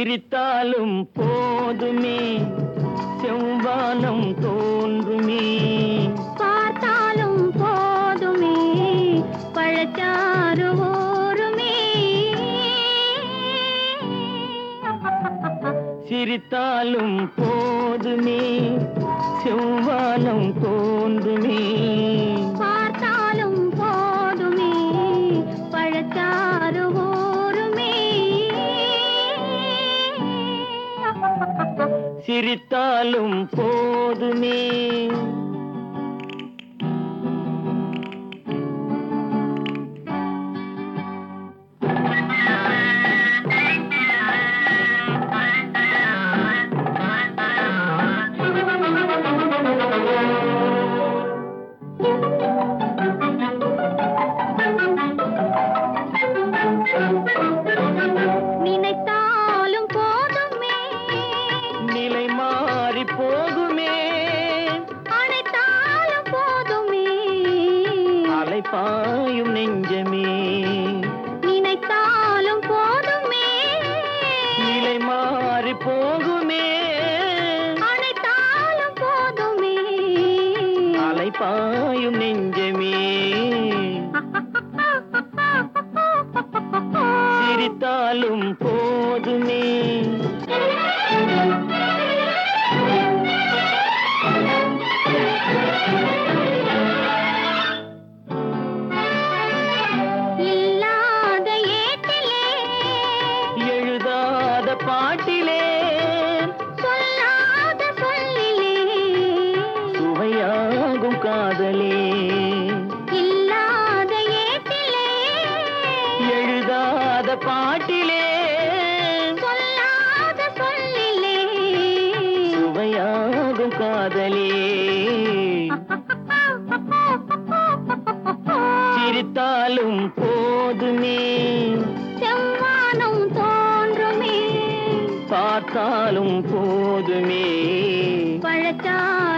சிரித்தாலும் போதுமே செவ்வானம் தோன்றுமே பார்த்தாலும் போதுமே பழச்சாறு ஊருமே சிரித்தாலும் போதுமே செவ்வானம் தோன்றுமே பார்த்தாலும் போதுமே பழச்சாறு ஊருமே சிரித்தாலும் போதுமே நினைத்தாலும் போதுமே நிலை மாறி போகுமே அனைத்தாலும் போதுமே அலைப்பாயும் நெஞ்சமே நினைத்தாலும் போதுமே நிலை மாறி போகுமே அனைத்தாலும் போதுமே அலைப்பாயும் நெஞ்சமே சிரித்தாலும் போதுமே இல்லாத ஏட்டிலே எழுதாத பாட்டிலே சொல்லாத சொல்லிலே சுவையாகும் காதலே இல்லாத ஏட்டிலே எழுதாத பாட்டிலே சொல்லாத சொல்லிலே சுவையாகும் காதலே சிரித்தாலும் போதுமே செவ்வானம் தோன்றுமே பார்த்தாலும் போதுமே பழச்சாறு